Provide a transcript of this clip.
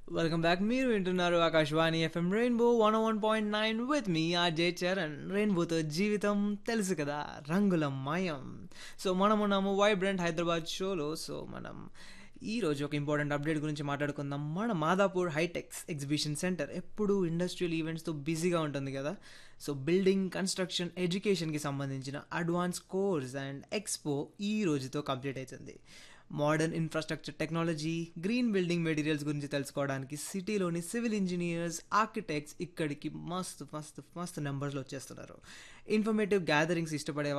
welcome back మీరు వింటున్నారు Akashvani FM rainbow one one point nine with మీ ఆర్జే చరణ్ రెయిన్బోతో జీవితం తెలుసు కదా రంగుల మయం సో మనం ఉన్నాము వైబ్రెంట్ హైదరాబాద్ షోలో సో మనం ఈ రోజు ఒక ఇంపార్టెంట్ అప్డేట్ గురించి మాట్లాడుకుందాం మన మాదాపూర్ హైటెక్స్ ఎగ్జిబిషన్ సెంటర్ ఎప్పుడూ ఇండస్ట్రియల్ ఈవెంట్స్తో బిజీగా ఉంటుంది కదా సో బిల్డింగ్ కన్స్ట్రక్షన్ ఎడ్యుకేషన్కి సంబంధించిన అడ్వాన్స్ కోర్స్ అండ్ ఎక్స్పో ఈ రోజుతో కంప్లీట్ అవుతుంది modern infrastructure technology green building materials గురించి తెలుసుకోవడానికి సిటీలోని సివిల్ ఇంజనీర్స్ ఆర్కిటెక్ట్స్ ఇక్కడికి మస్తు మస్తు మస్తు నెంబర్స్లో వచ్చేస్తున్నారు ఇన్ఫర్మేటివ్ గ్యాదరింగ్స్ ఇష్టపడే